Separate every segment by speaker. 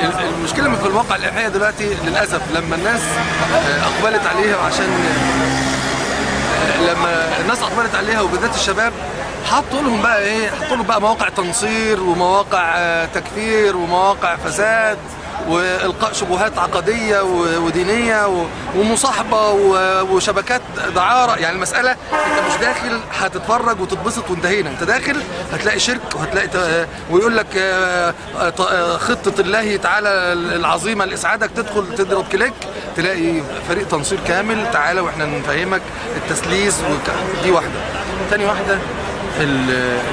Speaker 1: المشكله في الواقع الاباحيه دلوقتي للاسف لما الناس اقبلت عليها عشان لما الناس اقبلت عليها وبالذات الشباب حطوا لهم بقى ايه حطوا لهم بقى مواقع تنصير ومواقع تكفير ومواقع فساد والقاء شبهات عقديه ودينيه ومصاحبه وشبكات دعاره يعني المساله انت مش داخل هتتفرج وتتبسط وانتهينا انت داخل هتلاقي شرك وهتلاقي ويقول لك خطه الله تعالى العظيمه لاسعادك تدخل تضرب كليك تلاقي فريق تنصير كامل تعالى واحنا نفهمك التسليس دي واحده تاني واحده ال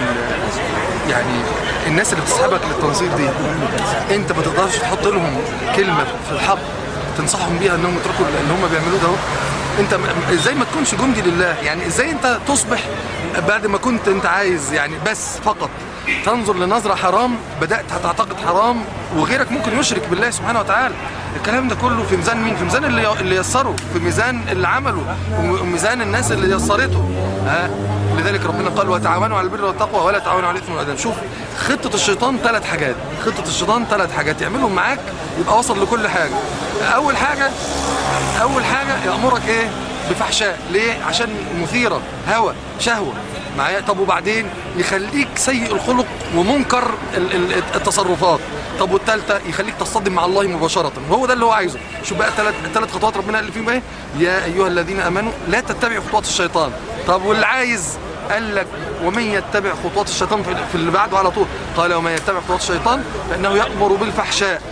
Speaker 1: ال يعني الناس اللي بتسحبك للتنصير دي انت ما تقدرش تحط لهم كلمه في الحق تنصحهم بيها انهم يتركوا اللي هم بيعملوه ده انت ازاي ما تكونش جندي لله يعني ازاي انت تصبح بعد ما كنت انت عايز يعني بس فقط تنظر لنظرة حرام بدأت هتعتقد حرام وغيرك ممكن يشرك بالله سبحانه وتعالى الكلام ده كله في ميزان مين في ميزان اللي اللي يسره في ميزان اللي عمله وميزان الناس اللي يسرته ها لذلك ربنا قال وتعاونوا على البر والتقوى ولا تعاونوا على الاثم والعدوان شوف خطة الشيطان ثلاث حاجات خطة الشيطان ثلاث حاجات يعملهم معاك يبقى وصل لكل حاجة أول حاجة أول حاجة يأمرك إيه بفحشاء ليه عشان مثيرة هوى شهوة معايا طب وبعدين يخليك سيء الخلق ومنكر التصرفات طب والثالثه يخليك تصطدم مع الله مباشره وهو ده اللي هو عايزه شوف بقى الثلاث الثلاث خطوات ربنا قال فيهم ايه يا ايها الذين امنوا لا تتبعوا خطوات الشيطان طب واللي عايز قال لك ومن يتبع خطوات الشيطان في اللي بعده على طول قال ومن يتبع خطوات الشيطان فانه يامر بالفحشاء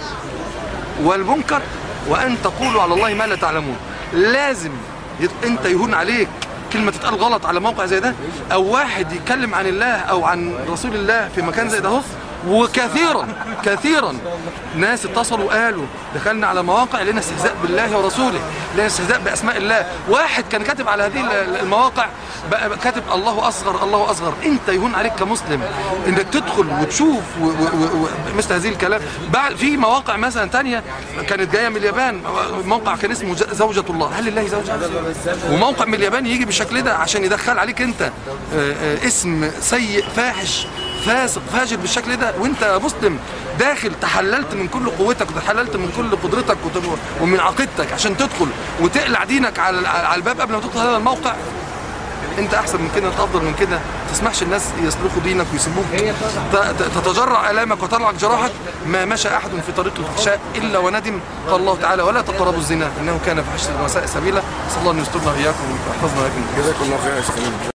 Speaker 1: والمنكر وان تقولوا على الله ما لا تعلمون لازم انت يهون عليك كلمة تتقال غلط على موقع زي ده أو واحد يتكلم عن الله أو عن رسول الله في مكان زي ده اهو وكثيرا كثيرا ناس اتصلوا قالوا دخلنا على مواقع لنا استهزاء بالله ورسوله لنا استهزاء باسماء الله واحد كان كاتب على هذه المواقع بقى كاتب الله اصغر الله اصغر انت يهون عليك كمسلم انك تدخل وتشوف و و و مثل هذه الكلام بعد في مواقع مثلا ثانيه كانت جايه من اليابان موقع كان اسمه زوجة الله هل لله زوجة وموقع من اليابان يجي بالشكل ده عشان يدخل عليك انت اسم سيء فاحش فاسق فاجر بالشكل ده وانت مسلم داخل تحللت من كل قوتك وتحللت من كل قدرتك ومن عقيدتك عشان تدخل وتقلع دينك على على الباب قبل ما تدخل هذا الموقع انت احسن من كده انت افضل من كده ما تسمحش الناس يسلكوا دينك ويسيبوك تتجرع الامك وترعك جراحك ما مشى احد في طريق الفحشاء الا وندم قال الله تعالى ولا تقربوا الزنا انه كان فحشا وساء سبيلا صلى الله ان يسترنا واياكم ويحفظنا واياكم
Speaker 2: جزاكم الله خير يا